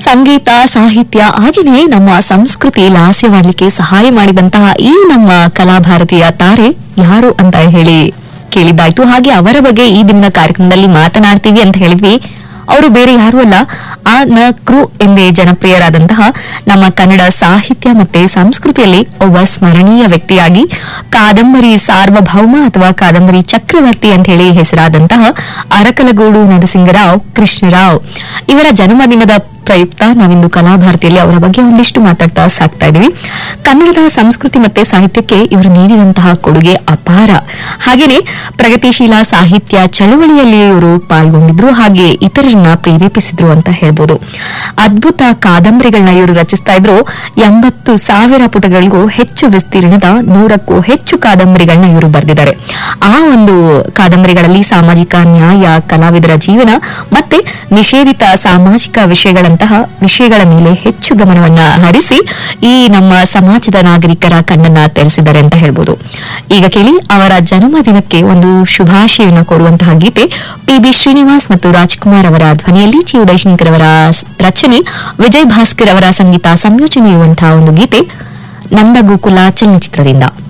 ಸಂಗೀತ ಸಾಹಿತ್ಯ ಹಾಗೆಯೇ ನಮ್ಮ ಸಂಸ್ಕೃತಿ ಲಾಸ್ಯವಾಡ್ಲಿಕ್ಕೆ ಸಹಾಯ ಮಾಡಿದಂತಹ ಈ ನಮ್ಮ ಕಲಾಭಾರತೀಯ ತಾರೆ ಯಾರು ಅಂತ ಹೇಳಿ ಕೇಳಿದ್ದಾಯ್ತು ಹಾಗೆ ಅವರ ಬಗ್ಗೆ ಈ ದಿನ ಕಾರ್ಯಕ್ರಮದಲ್ಲಿ ಮಾತನಾಡ್ತೀವಿ ಅಂತ ಹೇಳಿದ್ವಿ ಅವರು ಬೇರೆ ಯಾರು ಅಲ್ಲ ಆ ನ ಕೃ ಎಂದೇ ಜನಪ್ರಿಯರಾದಂತಹ ನಮ್ಮ ಕನ್ನಡ ಸಾಹಿತ್ಯ ಮತ್ತೆ ಸಂಸ್ಕೃತಿಯಲ್ಲಿ ಒಬ್ಬ ಸ್ಮರಣೀಯ ವ್ಯಕ್ತಿಯಾಗಿ ಕಾದಂಬರಿ ಸಾರ್ವಭೌಮ ಅಥವಾ ಕಾದಂಬರಿ ಚಕ್ರವರ್ತಿ ಅಂತ ಹೇಳಿ ಹೆಸರಾದಂತಹ ಅರಕಲಗೂಡು ನರಸಿಂಗರಾವ್ ಕೃಷ್ಣರಾವ್ ಇವರ ಜನ್ಮದಿನದ ಪ್ರಯುಕ್ತ ನಾವಿಂದು ಕಲಾಭಾರತಿಯಲ್ಲಿ ಅವರ ಬಗ್ಗೆ ಒಂದಿಷ್ಟು ಮಾತಾಡ್ತಾ ಸಾಕ್ತಾ ಇದೀವಿ ಕನ್ನಡದ ಸಂಸ್ಕೃತಿ ಮತ್ತೆ ಸಾಹಿತ್ಯಕ್ಕೆ ಇವರು ನೀಡಿದಂತಹ ಕೊಡುಗೆ ಅಪಾರ ಹಾಗೇನೆ ಪ್ರಗತಿಶೀಲ ಸಾಹಿತ್ಯ ಚಳವಳಿಯಲ್ಲಿ ಇವರು ಪಾಲ್ಗೊಂಡಿದ್ರು ಹಾಗೆ ಇತರರನ್ನ ಪ್ರೇರೇಪಿಸಿದ್ರು ಅಂತ ಹೇಳ್ಬೋದು ಅದ್ಭುತ ಕಾದಂಬರಿಗಳನ್ನ ಇವರು ರಚಿಸ್ತಾ ಇದ್ರು ಎಂಬತ್ತು ಸಾವಿರ ಪುಟಗಳಿಗೂ ಹೆಚ್ಚು ವಿಸ್ತೀರ್ಣದ ನೂರಕ್ಕೂ ಹೆಚ್ಚು ಕಾದಂಬರಿಗಳನ್ನ ಇವರು ಬರೆದಿದ್ದಾರೆ ಆ ಒಂದು ಕಾದಂಬರಿಗಳಲ್ಲಿ ಸಾಮಾಜಿಕ ನ್ಯಾಯ ಕಲಾವಿದರ ಜೀವನ ಮತ್ತೆ ನಿಷೇಧಿತ ಸಾಮಾಜಿಕ ವಿಷಯಗಳಂತಹ ವಿಷಯಗಳ ಮೇಲೆ ಹೆಚ್ಚು ಗಮನವನ್ನ ಹರಿಸಿ ಈ ನಮ್ಮ ಸಮಾಜದ ನಾಗರಿಕರ ಕಣ್ಣನ್ನ ತೆರೆಸಿದ್ದಾರೆ ಅಂತ ಹೇಳ್ಬೋದು ಈಗ ಕೇಳಿ ಅವರ ಜನ್ಮದಿನಕ್ಕೆ ಒಂದು ಶುಭಾಶಯವನ್ನು ಕೋರುವಂತಹ ಗೀತೆ ಪಿ ಬಿ ಶ್ರೀನಿವಾಸ್ ಮತ್ತು ರಾಜ್ಕುಮಾರ್ ಅವರ ಧ್ವನಿಯಲ್ಲಿ ಚಿ ಉದಯಶಂಕರ್ ಅವರ ಸ್- ರಚನೆ ವಿಜಯ್ ಭಾಸ್ಕರ್ ಅವರ ಸಂಗೀತ ಸಂಯೋಜನೆ ಇರುವಂತಹ ಒಂದು ಗೀತೆ ನಂದ ಗೋಕುಲ ಚಲನಚಿತ್ರದಿಂದ